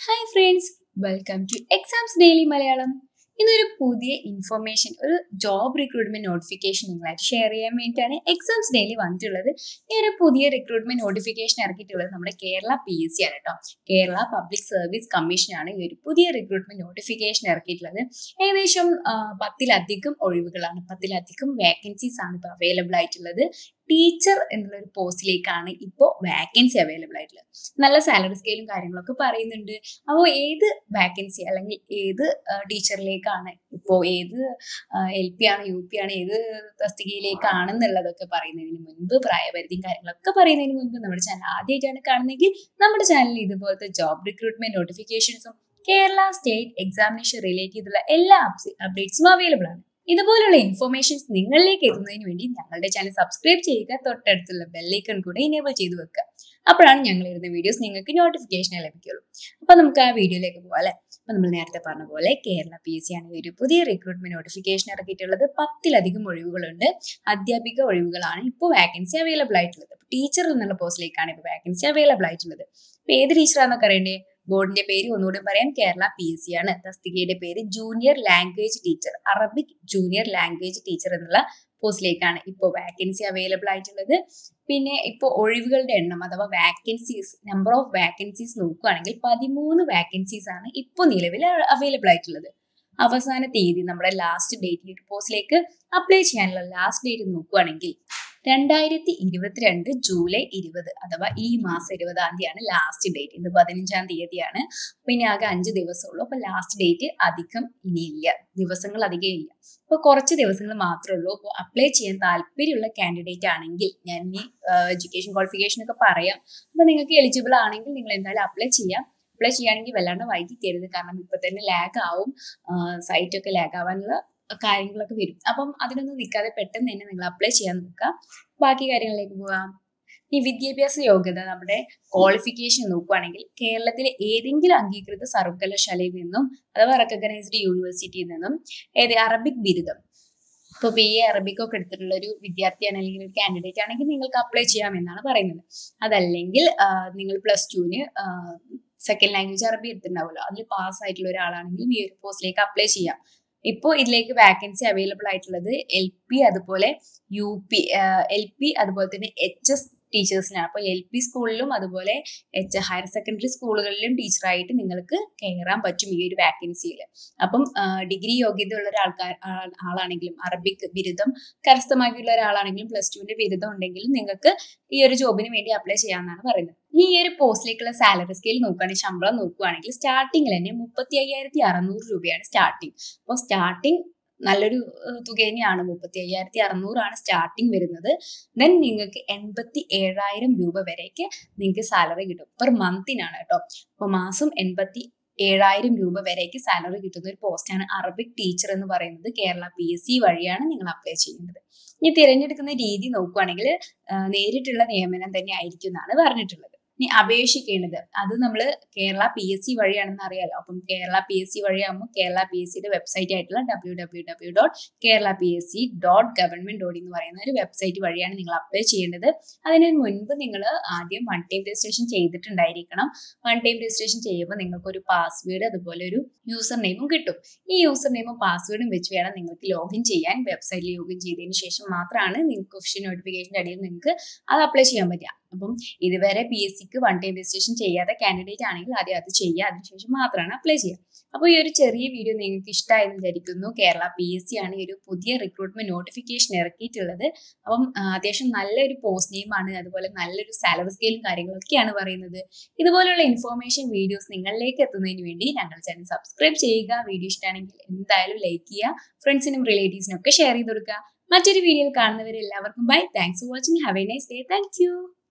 hi friends welcome to exams daily Malayalam ഇന്നൊരു പുതിയ information ഒരു ജോബ് റിക്രൂട്ട്മെന്റ് നോട്ടിഫിക്കേഷൻ നിങ്ങളായിട്ട് ഷെയർ ചെയ്യാൻ വേണ്ടിയിട്ടാണ് എക്സാംസ് ഡെയിലി വന്നിട്ടുള്ളത് ഈ ഒരു പുതിയ റിക്രൂട്ട്മെന്റ് നോട്ടിഫിക്കേഷൻ ഇറക്കിയിട്ടുള്ളത് നമ്മുടെ കേരള പി എസ് സി ആണ് കേട്ടോ കേരള പബ്ലിക് സർവീസ് കമ്മീഷനാണ് ഈ ഒരു പുതിയ റിക്രൂട്ട്മെന്റ് നോട്ടിഫിക്കേഷൻ ഇറക്കിയിട്ടുള്ളത് ഏകദേശം ആ, പത്തിലധികം ഒഴിവുകളാണ് പത്തിലധികം വേക്കൻസീസ് ആണ് ഇപ്പോൾ അവൈലബിൾ ആയിട്ടുള്ളത് ടീച്ചർ എന്നുള്ള ഒരു പോസ്റ്റിലേക്കാണ് ഇപ്പോൾ വാക്കൻസി അവൈലബിൾ ആയിട്ടുള്ളത് നല്ല സാലറി സ്കെയിലും കാര്യങ്ങളൊക്കെ പറയുന്നുണ്ട് അപ്പോൾ ഏത് വാക്കൻസി അല്ലെങ്കിൽ ഏത് ടീച്ചറിലേക്കാണ് ഇപ്പോൾ ഏത് എൽ പി ആണ് യു പി ആണ് ഏത് തസ്തികയിലേക്കാണെന്നുള്ളതൊക്കെ പറയുന്നതിന് മുൻപ് പ്രായപരിധിയും കാര്യങ്ങളൊക്കെ പറയുന്നതിന് മുൻപ് നമ്മുടെ ചാനൽ ആദ്യമായിട്ടാണ് കാണുന്നതെങ്കിൽ നമ്മുടെ ചാനലിൽ ഇതുപോലത്തെ ജോബ് റിക്രൂട്ട്മെന്റ് നോട്ടിഫിക്കേഷൻസും കേരള സ്റ്റേറ്റ് എക്സാമിനേഷൻ റിലേറ്റ് ചെയ്തുള്ള എല്ലാ അപ്ഡേറ്റ്സും അവൈലബിൾ ആണ് ഇതുപോലുള്ള ഇൻഫർമേഷൻസ് നിങ്ങളിലേക്ക് എത്തുന്നതിന് വേണ്ടി ഞങ്ങളുടെ ചാനൽ സബ്സ്ക്രൈബ് ചെയ്യുക തൊട്ടടുത്തുള്ള ബെല്ലൈക്കൺ കൂടെ ഇനേബിൾ ചെയ്ത് വെക്കുക അപ്പോഴാണ് ഞങ്ങൾ ഇടുന്ന വീഡിയോസ് നിങ്ങൾക്ക് നോട്ടിഫിക്കേഷൻ ലഭിക്കുള്ളൂ അപ്പൊ നമുക്ക് ആ വീഡിയോയിലേക്ക് പോകാം അല്ലെ അപ്പൊ നമ്മൾ നേരത്തെ പറഞ്ഞ പോലെ കേരള പി എസ് സി ആണ് ഈ ഒരു പുതിയ റിക്രൂട്ട്മെന്റ് നോട്ടിഫിക്കേഷൻ ഇറക്കിയിട്ടുള്ളത് പത്തിലധികം ഒഴിവുകളുണ്ട് അധ്യാപിക ഒഴിവുകളാണ് ഇപ്പോൾ വാക്കൻസി അവൈലബിൾ ആയിട്ടുള്ളത് ടീച്ചർ എന്നുള്ള പോസ്റ്റിലേക്കാണ് ഇപ്പോൾ വാക്കൻസി അവൈലബിൾ ആയിട്ടുള്ളത് അപ്പൊ ഏത് ടീച്ചറാണെന്നൊക്കെ അറിയണ്ടേ ബോർഡിന്റെ പേര് ഒന്നുകൂടി പറയാം കേരള പി എസ് സി ആണ് തസ്തികയുടെ പേര് junior language teacher Arabic junior language teacher എന്നുള്ള പോസ്റ്റിലേക്കാണ് ഇപ്പോൾ വാക്കൻസി അവൈലബിൾ ആയിട്ടുള്ളത് പിന്നെ ഇപ്പോൾ ഒഴിവുകളുടെ എണ്ണം അഥവാ വാക്കൻസീസ് നമ്പർ ഓഫ് വാക്കൻസീസ് നോക്കുകയാണെങ്കിൽ പതിമൂന്ന് വാക്കൻസീസ് ആണ് ഇപ്പോൾ നിലവിൽ അവൈലബിൾ ആയിട്ടുള്ളത് അവസാന തീയതി നമ്മുടെ ലാസ്റ്റ് ഡേറ്റ് ഈ ഒരു പോസ്റ്റിലേക്ക് അപ്ലൈ ചെയ്യാനുള്ള ലാസ്റ്റ് ഡേറ്റ് നോക്കുകയാണെങ്കിൽ രണ്ടായിരത്തി ഇരുപത്തിരണ്ട് ജൂലൈ ഇരുപത് അഥവാ ഈ മാസം ഇരുപതാം തീയതിയാണ് ലാസ്റ്റ് ഡേറ്റ് ഇന്ന് പതിനഞ്ചാം തീയതിയാണ് പിന്നെ ആകെ അഞ്ച് ദിവസമുള്ളൂ അപ്പൊ ലാസ്റ്റ് ഡേറ്റ് അധികം ഇനിയില്ല ദിവസങ്ങൾ അധികം ഇല്ല അപ്പൊ കുറച്ച് ദിവസങ്ങൾ മാത്രമേ ഉള്ളൂ അപ്പോൾ അപ്ലൈ ചെയ്യാൻ താല്പര്യമുള്ള കാൻഡിഡേറ്റ് ആണെങ്കിൽ ഞാൻ ഈ എഡ്യൂക്കേഷൻ ക്വാളിഫിക്കേഷൻ ഒക്കെ പറയാം അപ്പൊ നിങ്ങൾക്ക് എലിജിബിൾ ആണെങ്കിൽ നിങ്ങൾ എന്തായാലും അപ്ലൈ ചെയ്യാം അപ്ലൈ ചെയ്യുകയാണെങ്കിൽ വല്ലാണ്ട് വൈകിക്കരുത് കാരണം ഇപ്പൊ തന്നെ ലാഗ് ആവും സൈറ്റ് ഒക്കെ ലാഗ് ആവാനുള്ള കാര്യങ്ങളൊക്കെ വരും അപ്പം അതിനൊന്നും നിൽക്കാതെ പെട്ടെന്ന് തന്നെ നിങ്ങൾ അപ്ലൈ ചെയ്യാൻ നോക്കുക ബാക്കി കാര്യങ്ങളിലേക്ക് പോകാം ഈ വിദ്യാഭ്യാസ യോഗ്യത നമ്മുടെ ക്വാളിഫിക്കേഷൻ നോക്കുകയാണെങ്കിൽ കേരളത്തിലെ ഏതെങ്കിലും അംഗീകൃത സർവകലാശാലയിൽ നിന്നും അഥവാ റെക്കഗ്നൈസ്ഡ് യൂണിവേഴ്സിറ്റിയിൽ നിന്നും ഏത് അറബിക് ബിരുദം ഇപ്പോൾ ബി എ അറബിക് ഒക്കെ എടുത്തിട്ടുള്ള ഒരു വിദ്യാർത്ഥിയാണ് അല്ലെങ്കിൽ ഒരു കാൻഡിഡേറ്റ് ആണെങ്കിൽ നിങ്ങൾക്ക് അപ്ലൈ ചെയ്യാമെന്നാണ് പറയുന്നത് അതല്ലെങ്കിൽ ആ, നിങ്ങൾ പ്ലസ് ടുവിന് സെക്കൻഡ് ലാംഗ്വേജ് അറബി എടുത്തിട്ടുണ്ടാവുമല്ലോ അതിൽ പാസ് ആയിട്ടുള്ള ഒരാളാണെങ്കിലും ഈ ഒരു പോസ്റ്റിലേക്ക് അപ്ലൈ ചെയ്യാം ഇപ്പോൾ ഇതിലേക്ക് വാക്കൻസി അവൈലബിൾ ആയിട്ടുള്ളത് എൽ പി അതുപോലെ യു പി എൽ പി അതുപോലെ തന്നെ എച്ച് എസ് ടീച്ചേഴ്സിനാണ് അപ്പോൾ എൽ പി സ്കൂളിലും അതുപോലെ എച്ച് ഹയർ സെക്കൻഡറി സ്കൂളുകളിലും ടീച്ചറായിട്ട് നിങ്ങൾക്ക് കയറാൻ പറ്റും ഈ ഒരു വാക്കൻസിയിൽ അപ്പം ഡിഗ്രി യോഗ്യതയുള്ള ഒരാൾക്കാർ ആ- ആളാണെങ്കിലും അറബിക് ബിരുദം കരസ്ഥമാക്കിയുള്ള ഒരാളാണെങ്കിലും പ്ലസ് ടുവിന്റെ ബിരുദം ഉണ്ടെങ്കിലും നിങ്ങൾക്ക് ഈ ഒരു ജോബിന് വേണ്ടി അപ്ലൈ ചെയ്യാമെന്നാണ് പറയുന്നത് ഇനി ഈ ഒരു പോസ്റ്റിലേക്കുള്ള സാലറി സ്കെയിൽ നോക്കുകയാണെങ്കിൽ ശമ്പളം നോക്കുകയാണെങ്കിൽ സ്റ്റാർട്ടിങ്ങിൽ തന്നെ മുപ്പത്തി അയ്യായിരത്തി അറുന്നൂറ് രൂപയാണ് സ്റ്റാർട്ടിങ് അപ്പോൾ സ്റ്റാർട്ടിങ് നല്ലൊരു ഏഹ്, തുക തന്നെയാണ് മുപ്പത്തി അയ്യായിരത്തി അറുന്നൂറാണ് സ്റ്റാർട്ടിങ് വരുന്നത് ദെൻ നിങ്ങൾക്ക് എൺപത്തി ഏഴായിരം രൂപ വരെയൊക്കെ നിങ്ങൾക്ക് സാലറി കിട്ടും പെർ മന്തിനാണ് കേട്ടോ അപ്പോൾ മാസം എൺപത്തി ഏഴായിരം രൂപ വരെയൊക്കെ സാലറി കിട്ടുന്ന ഒരു പോസ്റ്റാണ് അറബിക് ടീച്ചർ എന്ന് പറയുന്നത് കേരള പി എസ് സി വഴിയാണ് നിങ്ങൾ അപ്ലൈ ചെയ്യുന്നത് ഇനി തിരഞ്ഞെടുക്കുന്ന രീതി നോക്കുകയാണെങ്കിൽ ആ, നേരിട്ടുള്ള നിയമനം തന്നെ ആയിരിക്കും എന്നാണ് പറഞ്ഞിട്ടുള്ളത് ഇനി അപേക്ഷിക്കേണ്ടത് അത് നമ്മൾ കേരള പി എസ് സി വഴിയാണെന്ന് അറിയാലോ അപ്പം കേരള പി എസ് സി വഴിയാകുമ്പോൾ കേരള പി എസ് സിയുടെ വെബ്സൈറ്റ് ആയിട്ടുള്ള W W W dot Kerala P S C dot government dot എന്ന് പറയുന്ന ഒരു വെബ്സൈറ്റ് വഴിയാണ് നിങ്ങൾ അപ്ലൈ ചെയ്യേണ്ടത് അതിന് മുൻപ് നിങ്ങൾ ആദ്യം വൺ ടൈം രജിസ്ട്രേഷൻ ചെയ്തിട്ടുണ്ടായിരിക്കണം വൺ ടൈം രജിസ്ട്രേഷൻ ചെയ്യുമ്പോൾ നിങ്ങൾക്ക് ഒരു പാസ്വേഡ് അതുപോലെ ഒരു യൂസർ നെയിമും കിട്ടും ഈ യൂസർ നെയിമും പാസ്വേഡും വെച്ച് വേണം നിങ്ങൾക്ക് ലോഗിൻ ചെയ്യാൻ വെബ്സൈറ്റിൽ ലോഗിൻ ചെയ്തതിന് ശേഷം മാത്രമാണ് നിങ്ങൾക്ക് ഒഫീഷ്യൽ നോട്ടിഫിക്കേഷൻ്റെ അടിയിൽ നിങ്ങൾക്ക് അത് അപ്ലൈ ചെയ്യാൻ പറ്റുക അപ്പം ഇതുവരെ പി എസ് സിക്ക് വൺ ടൈം രജിസ്ട്രേഷൻ ചെയ്യാത്ത കാൻഡിഡേറ്റ് ആണെങ്കിൽ ആദ്യം അത് ചെയ്യുക അതിനുശേഷം മാത്രമാണ് അപ്ലൈ ചെയ്യുക അപ്പോൾ ഈ ഒരു ചെറിയ വീഡിയോ നിങ്ങൾക്ക് ഇഷ്ടമായെന്ന് വിചാരിക്കുന്നു കേരള പി എസ് സി ആണ് ഈ ഒരു പുതിയ റിക്രൂട്ട്മെന്റ് നോട്ടിഫിക്കേഷൻ ഇറക്കിയിട്ടുള്ളത് അപ്പം ആ, അത്യാവശ്യം നല്ലൊരു പോസ്റ്റ് നെയിമാണ് അതുപോലെ നല്ലൊരു സാലറി സ്കെയിലും കാര്യങ്ങളൊക്കെയാണ് പറയുന്നത് ഇതുപോലുള്ള ഇൻഫോർമേഷൻ വീഡിയോസ് നിങ്ങളിലേക്ക് എത്തുന്നതിന് വേണ്ടി ഞങ്ങൾ ചാനൽ സബ്സ്ക്രൈബ് ചെയ്യുക വീഡിയോ ഇഷ്ടമാണെങ്കിൽ എന്തായാലും ലൈക്ക് ചെയ്യുക ഫ്രണ്ട്സിനും റിലേറ്റീവ്സിനും ഒക്കെ ഷെയർ ചെയ്ത് കൊടുക്കുക മറ്റൊരു വീഡിയോയിൽ കാണുന്നവരെ എല്ലാവർക്കും bye thanks for watching have a nice day thank U